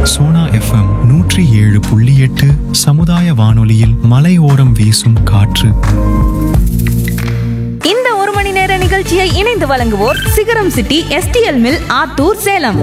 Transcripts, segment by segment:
Sona FM நூற்றி ஏழு புள்ளி எட்டு சமுதாய வானொலியில் மலையோரம் வீசும் காற்று இந்த ஒரு மணி நேர நிகழ்ச்சியை இணைந்து வழங்குவோர் Sigaram city SDL mill Attur Salem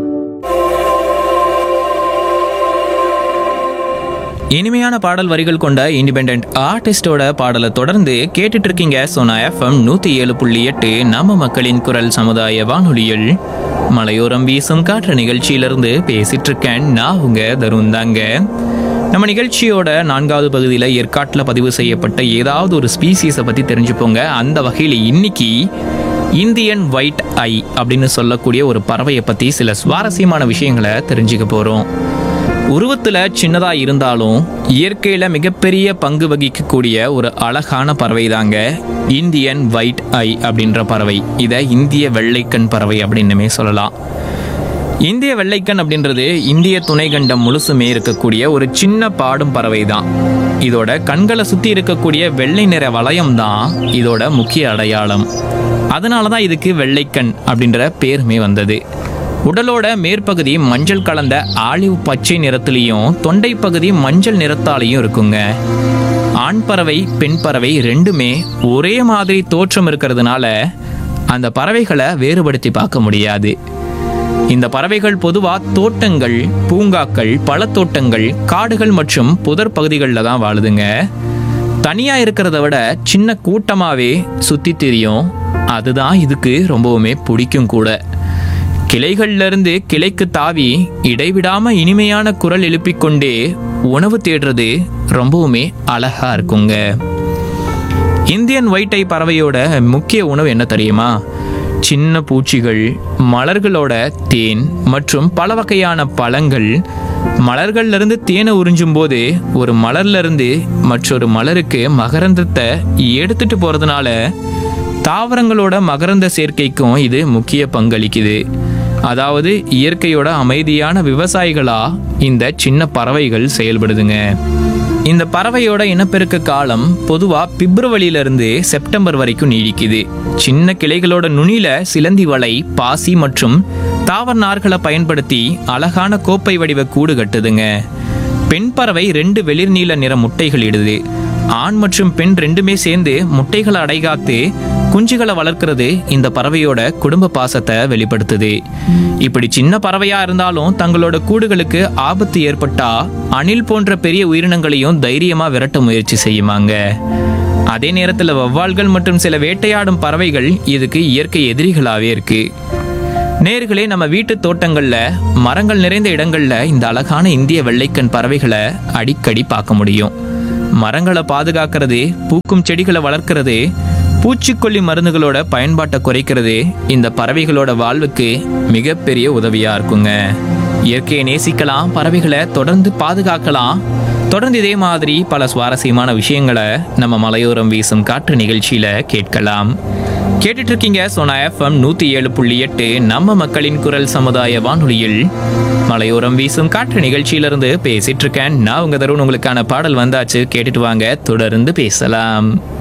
இனிமையான பாடல் வரிகள் கொண்ட இண்டிபெண்ட் ஆர்டிஸ்டோட பாடலை தொடர்ந்து கேட்டுட்டு இருக்கீங்க சோனா எஃப்எம் நூத்தி ஏழு புள்ளி எட்டு நம்ம மக்களின் குரல் சமுதாய வானொலியில் மலையோரம் வீசும் காற்று நிகழ்ச்சியிலிருந்து பேசிட்டு இருக்கேன் நான் உங்க தருண் தாங்க நம்ம நிகழ்ச்சியோட நான்காவது பகுதியில் ஏற்காட்டில் பதிவு செய்யப்பட்ட ஏதாவது ஒரு ஸ்பீசிஸை பற்றி தெரிஞ்சுப்போங்க அந்த வகையில் இன்னைக்கு இந்தியன் ஒயிட் ஐ அப்படின்னு சொல்லக்கூடிய ஒரு பறவையை பற்றி சில சுவாரஸ்யமான விஷயங்களை தெரிஞ்சுக்க போகிறோம் உருவத்துல சின்னதா இருந்தாலும் இயற்கையில மிகப்பெரிய பங்கு வகிக்கக்கூடிய ஒரு அழகான பறவை தாங்க இந்தியன் ஒயிட் ஐ அப்படின்ற பறவை இதை இந்திய வெள்ளைக்கண் பறவை அப்படின்னுமே சொல்லலாம் இந்திய வெள்ளைக்கண் அப்படின்றது இந்திய துணைக்கண்டம் முழுசுமே இருக்கக்கூடிய ஒரு சின்ன பாடும் பறவை தான் இதோட கண்களை சுத்தி இருக்கக்கூடிய வெள்ளை நிற வளையம் தான் இதோட முக்கிய அடையாளம் அதனால தான் இதுக்கு வெள்ளைக்கண் அப்படின்ற பேருமே வந்தது உடலோட மேற்பகுதி மஞ்சள் கலந்த ஆலிவ் பச்சை நிறத்துலையும் தொண்டை பகுதி மஞ்சள் நிறத்தாலையும் இருக்குங்க ஆண் பறவை பெண் பறவை ரெண்டுமே ஒரே மாதிரி தோற்றம் இருக்கிறதுனால அந்த பறவைகளை வேறுபடுத்தி பார்க்க முடியாது இந்த பறவைகள் பொதுவா தோட்டங்கள் பூங்காக்கள் பழத்தோட்டங்கள் காடுகள் மற்றும் புதர் பகுதிகளில் தான் வாழுதுங்க தனியா இருக்கிறத விட சின்ன கூட்டமாவே சுத்தி திரியும் அதுதான் இதுக்கு ரொம்பவுமே பிடிக்கும் கூட கிளைகள்ல இருந்து கிளைக்கு தாவி இடைவிடாம இனிமையான குரல் எழுப்பிக் கொண்டே உணவு தேடுறது ரொம்பவுமே அழகா இருக்குங்க இந்தியன் ஒயிட் ஐ பறவையோட முக்கிய உணவு என்ன தெரியுமா சின்ன பூச்சிகள் மலர்களோட தேன் மற்றும் பல வகையான பழங்கள் மலர்கள்ல இருந்து தேனை உறிஞ்சும் போது ஒரு மலர்ல இருந்து மற்றொரு மலருக்கு மகரந்தத்தை எடுத்துட்டு போறதுனால தாவரங்களோட மகரந்த சேர்க்கைக்கும் இது முக்கிய பங்களிக்குது அதாவது இயற்கையோட அமைதியான விவசாயிகளா இந்த சின்ன பறவைகள் செயல்படுதுங்க இந்த பறவையோட இனப்பெருக்க காலம் பொதுவா பிப்ரவரியில இருந்து செப்டம்பர் வரைக்கும் நீடிக்குது சின்ன கிளைகளோட நுனியில சிலந்தி வலை பாசி மற்றும் தாவர நார்களை பயன்படுத்தி அழகான கோப்பை வடிவ கூடு கட்டுதுங்க பெண் பறவை ரெண்டு வெளிர் நீல நிற முட்டைகள் இடுது ஆண் மற்றும் பெண் ரெண்டுமே சேர்ந்து முட்டைகளை அடைகாத்து குஞ்சுகளை வளர்க்கிறது இந்த பறவையோட குடும்ப பாசத்தை வெளிப்படுத்துது இப்படி சின்ன பறவையா இருந்தாலும் தங்களோட கூடுகளுக்கு ஆபத்து ஏற்பட்டா அணில் போன்ற பெரிய உயிரினங்களையும் தைரியமா விரட்ட முயற்சி செய்யுமாங்க அதே நேரத்துல வௌவால்கள் மற்றும் சில வேட்டையாடும் பறவைகள் இதுக்கு இயற்கை எதிரிகளாவே இருக்கு நேர்களே நம்ம வீட்டு தோட்டங்கள்ல மரங்கள் நிறைந்த இடங்கள்ல இந்த அழகான இந்திய வெள்ளைக்கண் பறவைகளை அடிக்கடி பார்க்க முடியும் மரங்களை பாதுகாக்கிறது பூக்கும் செடிகளை வளர்க்கிறது பூச்சிக்கொல்லி மருந்துகளோட பயன்பாட்டை குறைக்கிறது இந்த பறவைகளோட வாழ்வுக்கு மிகப்பெரிய உதவியா இருக்குங்க இயற்கையை நேசிக்கலாம் பறவைகளை தொடர்ந்து பாதுகாக்கலாம் தொடர்ந்து இதே மாதிரி பல சுவாரஸ்யமான விஷயங்களை நம்ம மலையோரம் வீசும் காற்று நிகழ்ச்சியில கேட்கலாம் கேட்டுட்டு இருக்கீங்க சோனா எஃப்எம் நூத்தி ஏழு புள்ளி எட்டு நம்ம மக்களின் குரல் சமுதாய வானொலியில் மலையோரம் வீசும் காற்று நிகழ்ச்சியிலிருந்து பேசிட்டு இருக்கேன் நான் உங்க தருண் உங்களுக்கான பாடல் வந்தாச்சு கேட்டுட்டு வாங்க தொடர்ந்து பேசலாம்